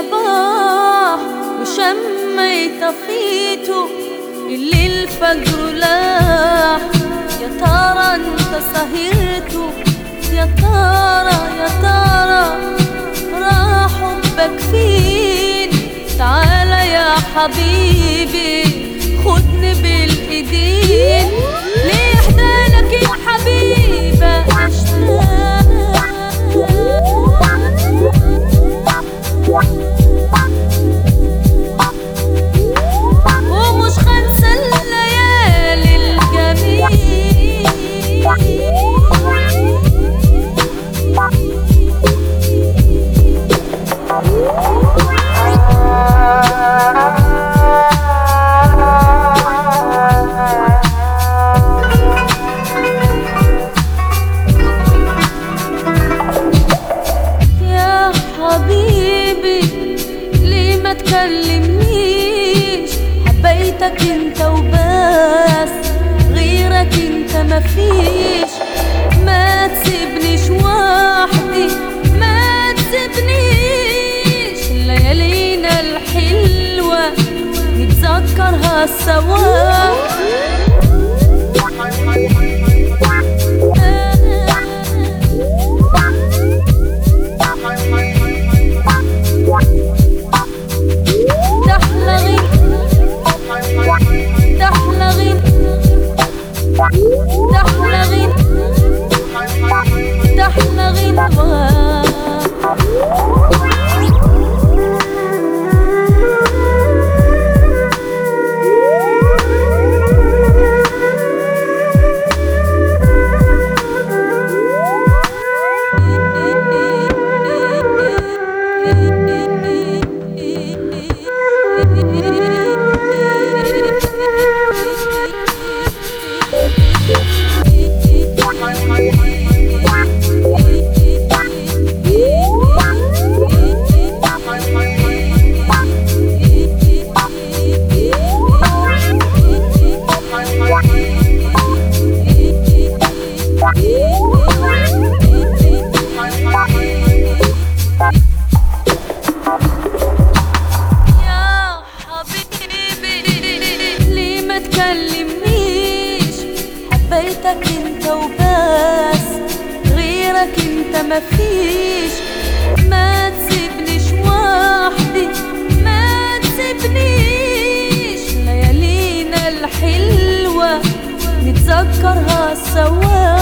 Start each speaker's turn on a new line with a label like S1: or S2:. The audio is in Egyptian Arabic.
S1: صباح وشميت طفيته اللي الفجر لاح يا ترى انت سهرته يا ترى يا ترى راح حبك فين تعالى يا حبيبي خدني بالايدين ليه احدالك يا حبيبة ومش خنسى الليالي الجميل يا حبيبي ليه ما تكلمنيش حبيتك انت وبس غيرك انت مفيش ما تسيبنيش وحدي ما تسيبنيش ليالينا الحلوة نتذكرها سوا تحلى غير تحلى غير تحلى غير تحلى غير يا حبيبي ليه ما تكلمنيش حبيتك انت وبس غيرك انت مفيش ما تسيبنيش وحدي ما تسيبنيش ليالينا الحلوة نتذكرها سوا